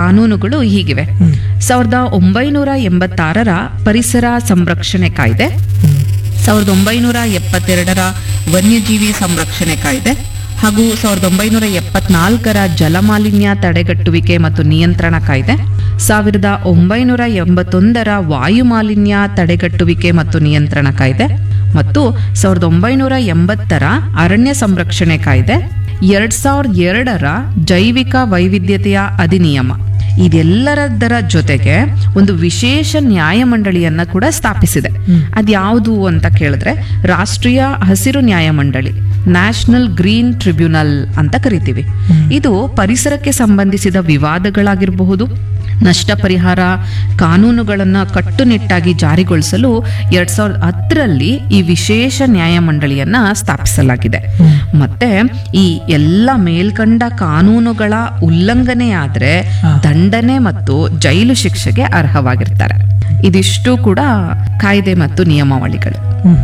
ಕಾನೂನುಗಳು ಹೀಗಿವೆ ಸಾವಿರದ ಒಂಬೈನೂರ ಎಂಬತ್ತಾರರ ಪರಿಸರ ಸಂರಕ್ಷಣೆ ಕಾಯ್ದೆ ಸಾವಿರದ ಒಂಬೈನೂರ ಎಪ್ಪತ್ತೆರಡರ ವನ್ಯಜೀವಿ ಸಂರಕ್ಷಣೆ ಕಾಯ್ದೆ ಹಾಗೂ ಸಾವಿರದ ಒಂಬೈನೂರ ಎಪ್ಪತ್ನಾಲ್ಕರ ಜಲಮಾಲಿನ್ಯ ತಡೆಗಟ್ಟುವಿಕೆ ಮತ್ತು ನಿಯಂತ್ರಣ ಕಾಯ್ದೆ ಸಾವಿರದ ಒಂಬೈನೂರ ಎಂಬತ್ತೊಂದರ ವಾಯು ಮಾಲಿನ್ಯ ತಡೆಗಟ್ಟುವಿಕೆ ಮತ್ತು ನಿಯಂತ್ರಣ ಕಾಯ್ದೆ ಮತ್ತು ಸಾವಿರದ ಒಂಬೈನೂರ ಎಂಬತ್ತರ ಅರಣ್ಯ ಸಂರಕ್ಷಣೆ ಕಾಯ್ದೆ ಎರಡ್ ಸಾವಿರದ ಎರಡರ ಜೈವಿಕ ವೈವಿಧ್ಯತೆಯ ಅಧಿನಿಯಮ ಇದೆಲ್ಲರದರ ಜೊತೆಗೆ ಒಂದು ವಿಶೇಷ ನ್ಯಾಯಮಂಡಳಿಯನ್ನ ಕೂಡ ಸ್ಥಾಪಿಸಿದೆ ಅದ್ಯಾವುದು ಅಂತ ಕೇಳಿದ್ರೆ ರಾಷ್ಟ್ರೀಯ ಹಸಿರು ನ್ಯಾಯಮಂಡಳಿ ನ್ಯಾಷನಲ್ ಗ್ರೀನ್ ಟ್ರಿಬ್ಯುನಲ್ ಅಂತ ಕರಿತೀವಿ ಇದು ಪರಿಸರಕ್ಕೆ ಸಂಬಂಧಿಸಿದ ವಿವಾದಗಳಾಗಿರಬಹುದು ನಷ್ಟ ಪರಿಹಾರ ಕಾನೂನುಗಳನ್ನ ಕಟ್ಟುನಿಟ್ಟಾಗಿ ಜಾರಿಗೊಳಿಸಲು ಎರಡ್ ಸಾವಿರದ ಹತ್ತರಲ್ಲಿ ಈ ವಿಶೇಷ ನ್ಯಾಯಮಂಡಳಿಯನ್ನ ಸ್ಥಾಪಿಸಲಾಗಿದೆ ಮತ್ತೆ ಈ ಎಲ್ಲ ಮೇಲ್ಕಂಡ ಕಾನೂನುಗಳ ಉಲ್ಲಂಘನೆಯಾದ್ರೆ ದಂಡನೆ ಮತ್ತು ಜೈಲು ಶಿಕ್ಷೆಗೆ ಅರ್ಹವಾಗಿರ್ತಾರೆ ಇದಿಷ್ಟು ಕೂಡ ಕಾಯ್ದೆ ಮತ್ತು ನಿಯಮಾವಳಿಗಳು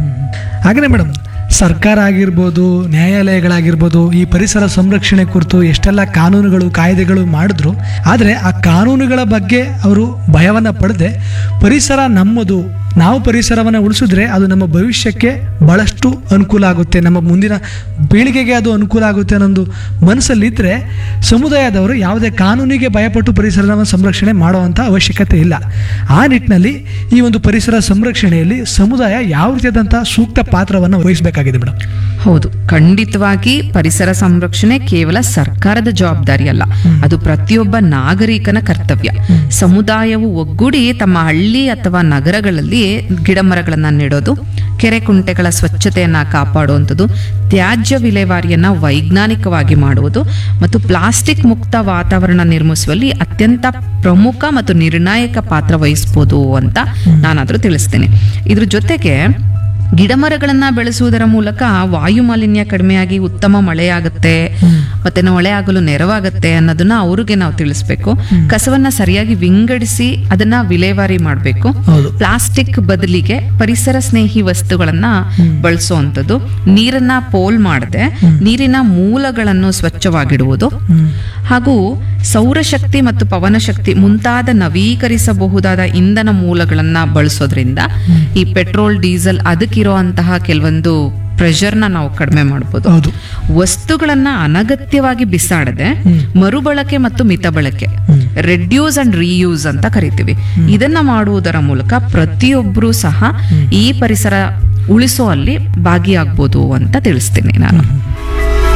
ಹಾಗೇ ಮೇಡಮ್ ಸರ್ಕಾರ ಆಗಿರ್ಬೋದು ನ್ಯಾಯಾಲಯಗಳಾಗಿರ್ಬೋದು ಈ ಪರಿಸರ ಸಂರಕ್ಷಣೆ ಕುರಿತು ಎಷ್ಟೆಲ್ಲ ಕಾನೂನುಗಳು ಕಾಯ್ದೆಗಳು ಮಾಡಿದ್ರು ಆದರೆ ಆ ಕಾನೂನುಗಳ ಬಗ್ಗೆ ಅವರು ಭಯವನ್ನು ಪಡೆದೆ ಪರಿಸರ ನಮ್ಮದು ನಾವು ಪರಿಸರವನ್ನು ಉಳಿಸಿದ್ರೆ ಅದು ನಮ್ಮ ಭವಿಷ್ಯಕ್ಕೆ ಬಹಳಷ್ಟು ಅನುಕೂಲ ಆಗುತ್ತೆ ನಮ್ಮ ಮುಂದಿನ ಪೀಳಿಗೆಗೆ ಅದು ಅನುಕೂಲ ಆಗುತ್ತೆ ಅನ್ನೋದು ಮನಸ್ಸಲ್ಲಿದ್ದರೆ ಸಮುದಾಯದವರು ಯಾವುದೇ ಕಾನೂನಿಗೆ ಭಯಪಟ್ಟು ಪರಿಸರವನ್ನು ಸಂರಕ್ಷಣೆ ಮಾಡುವಂಥ ಅವಶ್ಯಕತೆ ಇಲ್ಲ ಆ ನಿಟ್ಟಿನಲ್ಲಿ ಈ ಒಂದು ಪರಿಸರ ಸಂರಕ್ಷಣೆಯಲ್ಲಿ ಸಮುದಾಯ ಯಾವ ರೀತಿಯಾದಂಥ ಸೂಕ್ತ ಪಾತ್ರವನ್ನು ವಹಿಸಬೇಕಾಗಿದೆ ಮೇಡಮ್ ಹೌದು ಖಂಡಿತವಾಗಿ ಪರಿಸರ ಸಂರಕ್ಷಣೆ ಕೇವಲ ಸರ್ಕಾರದ ಜವಾಬ್ದಾರಿ ಅಲ್ಲ ಅದು ಪ್ರತಿಯೊಬ್ಬ ನಾಗರಿಕನ ಕರ್ತವ್ಯ ಸಮುದಾಯವು ಒಗ್ಗೂಡಿ ತಮ್ಮ ಹಳ್ಳಿ ಅಥವಾ ನಗರಗಳಲ್ಲಿ ಗಿಡ ಮರಗಳನ್ನ ನೆಡೋದು ಕೆರೆ ಕುಂಟೆಗಳ ಸ್ವಚ್ಛತೆಯನ್ನ ಕಾಪಾಡುವಂಥದ್ದು ತ್ಯಾಜ್ಯ ವಿಲೇವಾರಿಯನ್ನ ವೈಜ್ಞಾನಿಕವಾಗಿ ಮಾಡುವುದು ಮತ್ತು ಪ್ಲಾಸ್ಟಿಕ್ ಮುಕ್ತ ವಾತಾವರಣ ನಿರ್ಮಿಸುವಲ್ಲಿ ಅತ್ಯಂತ ಪ್ರಮುಖ ಮತ್ತು ನಿರ್ಣಾಯಕ ಪಾತ್ರ ವಹಿಸ್ಬೋದು ಅಂತ ನಾನಾದ್ರೂ ತಿಳಿಸ್ತೀನಿ ಇದ್ರ ಜೊತೆಗೆ ಗಿಡಮರಗಳನ್ನ ಬೆಳೆಸುವುದರ ಮೂಲಕ ವಾಯು ಮಾಲಿನ್ಯ ಕಡಿಮೆಯಾಗಿ ಉತ್ತಮ ಮಳೆಯಾಗುತ್ತೆ ಮತ್ತೆ ಮಳೆ ಆಗಲು ನೆರವಾಗುತ್ತೆ ಅನ್ನೋದನ್ನ ಅವ್ರಿಗೆ ನಾವು ತಿಳಿಸ್ಬೇಕು ಕಸವನ್ನ ಸರಿಯಾಗಿ ವಿಂಗಡಿಸಿ ಅದನ್ನ ವಿಲೇವಾರಿ ಮಾಡಬೇಕು ಹೌದು ಪ್ಲಾಸ್ಟಿಕ್ ಬದಲಿಗೆ ಪರಿಸರ ಸ್ನೇಹಿ ವಸ್ತುಗಳನ್ನ ಬಳಸುವಂಥದ್ದು ನೀರನ್ನ ಪೋಲ್ ಮಾಡದೆ ನೀರಿನ ಮೂಲಗಳನ್ನು ಸ್ವಚ್ಛವಾಗಿಡುವುದು ಹಾಗೂ ಸೌರಶಕ್ತಿ ಮತ್ತು ಪವನಶಕ್ತಿ ಮುಂತಾದ ನವೀಕರಿಸಬಹುದಾದ ಇಂಧನ ಮೂಲಗಳನ್ನ ಬಳಸೋದ್ರಿಂದ ಈ ಪೆಟ್ರೋಲ್ ಡೀಸೆಲ್ ಅದಕ್ಕಿರುವಂತಹ ಕೆಲವೊಂದು ಪ್ರೆಷರ್ನ ನಾವು ಕಡಿಮೆ ಮಾಡಬಹುದು ಹೌದು ವಸ್ತುಗಳನ್ನ ಅನಗತ್ಯವಾಗಿ ಬಿಸಾಡದೆ ಮರುಬಳಕೆ ಮತ್ತು ಮಿತ ಬಳಕೆ ರೆಡ್ಯೂಸ್ ಅಂಡ್ ರೀಯೂಸ್ ಅಂತ ಕರಿತೀವಿ ಇದನ್ನ ಮಾಡುವುದರ ಮೂಲಕ ಪ್ರತಿಯೊಬ್ಬರೂ ಸಹ ಈ ಪರಿಸರ ಉಳಿಸುವಲ್ಲಿ ಭಾಗಿಯಾಗ್ಬೋದು ಅಂತ ತಿಳಿಸ್ತೀನಿ ನಾನು